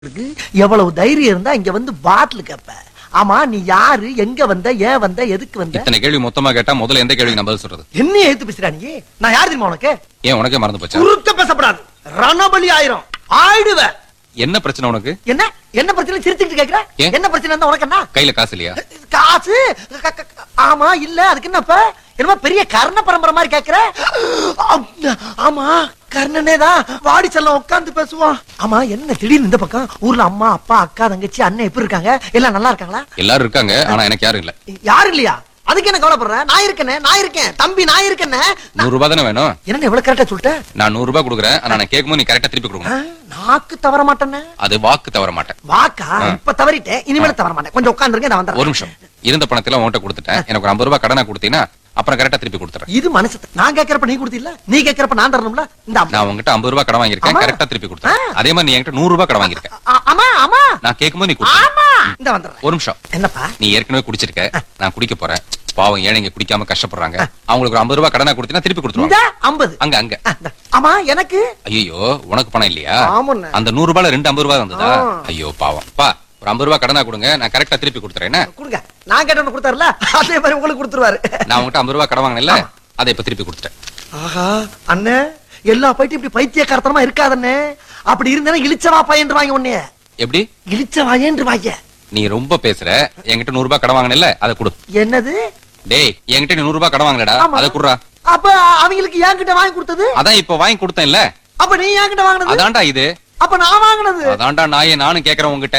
இருக்கு எவ்வளவு தைரியம் இருந்தா இங்க வந்து பாட்டில் கேப்ப ஆமா நீ யாரு எங்க வந்த ஏன் வந்த எதுக்கு வந்த இத்தனை கேள்வி மொத்தமா கேட்டா முதல்ல எந்த கேள்விக்கு நான் பதில் சொல்றது என்ன ஏத்து பேசுறா நீ நான் யார் தெரியுமா உனக்கு ஏன் உனக்கே மறந்து போச்சா குறுக்க பேசப்படாது ரணபலி ஆயிரும் ஆயிடுவ என்ன பிரச்சனை உனக்கு என்ன என்ன பிரச்சனை சிரிச்சுக்கிட்டு கேக்குற ஏன்? என்ன பிரச்சனை இருந்தா உனக்கு என்ன கையில காசு இல்லையா காசு க- க- க- ஆமா இல்ல அதுக்கு என்னப்ப என்னமோ பெரிய கர்ண பரம்பரை மாதிரி கேக்குற அப்~ ஆமா கர்ணனே தான் வாடி செல்லம் உட்கார்ந்து பேசுவான் ஆமா என்ன திடீர்னு இந்த பக்கம் ஊர்ல அம்மா அப்பா அக்கா தங்கச்சி அண்ணன் எப்படி இருக்காங்க எல்லாம் நல்லா இருக்காங்களா எல்லாரும் இருக்காங்க ஆனா எனக்கு யாரும் இல்ல யாரும் இல்லையா அதுக்கு என்ன கவலைப்படுற நான் இருக்கேனே நான் இருக்கேன் தம்பி நான் இருக்கேனே நூறு ரூபாய் தானே வேணும் என்ன எவ்வளவு கரெக்டா சொல்லிட்ட நான் நூறு ரூபாய் கொடுக்குறேன் ஆனா நான் கேட்கும்போது நீ கரெக்டா திருப்பி ஆ, கொடுக்கணும் நாக்கு தவற மாட்டேனே அது வாக்கு தவற மாட்டேன் வாக்கா இப்ப தவறிட்டேன் இனிமேல் தவற மாட்டேன் கொஞ்சம் உட்கார்ந்துருங்க நான் ஒரு வந்துடுறேன் நிமிஷம் இருந்த பணத்தை எல்லாம் உன்கிட்ட கொடுத்துட்டேன் எனக்கு ஒரு ஐம்பது ரூபாய் கடனா கொடுத்தீங்கன்னா அப்புறம் கரெக்டா திருப்பி கொடுத்துறேன் இது மனசு நான் கேக்குறப்ப நீ கொடுத்தில்ல நீ கேக்குறப்ப நான் தரணும்ல இந்த அம்மா. நான் உங்ககிட்ட ஐம்பது ரூபாய் கடன் வாங்கியிருக்கேன் ஆமா. கரெக்டா திருப்பி கொடுத்துறேன் அதே மாதிரி நீ என்கிட்ட நூறு ரூபாய் கடன் வாங்கியிருக்க ஆ- ஆமா ஆமா நான் கேட்கும்போது நீ கொடுத்த ஆமா இந்த வந்துடுறேன் ஒரு நிமிஷம் என்னப்பா நீ ஏற்கனவே குடிச்சிருக்க நான் குடிக்க போறேன் பாவம் ஏழைங்க குடிக்காம கஷ்டப்படுறாங்க அவங்களுக்கு ஒரு ஐம்பது ரூபாய் கடனா கொடுத்தீங்கன்னா திருப்பி இந்த கொடுத்துருவாங்க ஐம்பது அங்க அங்க ஆ, இந்த. ஆமா எனக்கு ஐயோ உனக்கு பணம் இல்லையா ஆமாண்ணே. அந்த நூறு ரூபாய்ல ரெண்டு ஐம்பது ரூபாய் வந்ததா ஆ. ஐயோ பாவம் பா ஒரு ஐம்பது ரூபாய் கடனா கொடுங்க நான் கரெக்டா திருப்பி கொடுத்துறேன் என்ன? கொடுங்க நான் கேட்டவன கொடுத்தாருல அதே மாதிரி உங்களுக்கு கொடுத்துருவாரு நான் உங்ககிட்ட ஐம்பது ரூபாய் கடன் வாங்கினேன்ல அதை இப்ப திருப்பி கொடுத்துட்டேன் ஆஹா அண்ணே எல்லா பைட்டும் இப்படி பைத்தியக்காரத்தனமா இருக்காதண்ணே அப்படி இருந்தேன்னா இழிச்சவா பையன் வாங்க உன்னைய எப்படி இழிச்சவாயன்று வாங்க நீ ரொம்ப பேசுற என்கிட்ட நூறு ரூபாய் கடன் வாங்கினேன்ல அதை கொடு என்னது டேய் என்கிட்ட நீ நூறு ரூபாய் கடன் வாங்கலடா ஆமா. அதை குடுறா அப்ப அவங்களுக்கு என்கிட்ட வாங்கி கொடுத்தது அதான் இப்ப வாங்கி கொடுத்தேன்ல அப்ப நீ என்கிட்ட வாங்கினது அதான்டா இது அப்ப நான் வாங்கினது அதான்டா நாயே நானும் கேக்குறேன் உங்ககிட்ட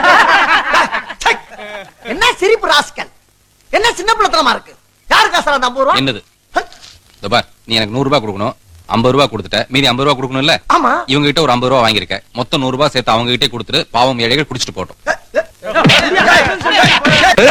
சை. என்ன சிரிப்பு ராஸ்கல் என்ன சின்ன பிள்ளைத்தனமா இருக்கு யாரு காசு அந்த ஐம்பது ரூபா என்னது இதோ பார் நீ எனக்கு நூறு ரூபாய் கொடுக்கணும் ஐம்பது ரூபாய் கொடுத்துட்ட மீதி ஐம்பது ரூபாய் கொடுக்கணும்ல ஆமா இவங்க கிட்ட ஒரு ஐம்பது ரூபாய் வாங்கியிருக்க மொத்தம் நூறு ரூபாய் சேர்த்து அவங்க கிட்டே கொடுத்துட்டு பாவம் ஏழைகள் குடிச்சிட்டு போட்டோம்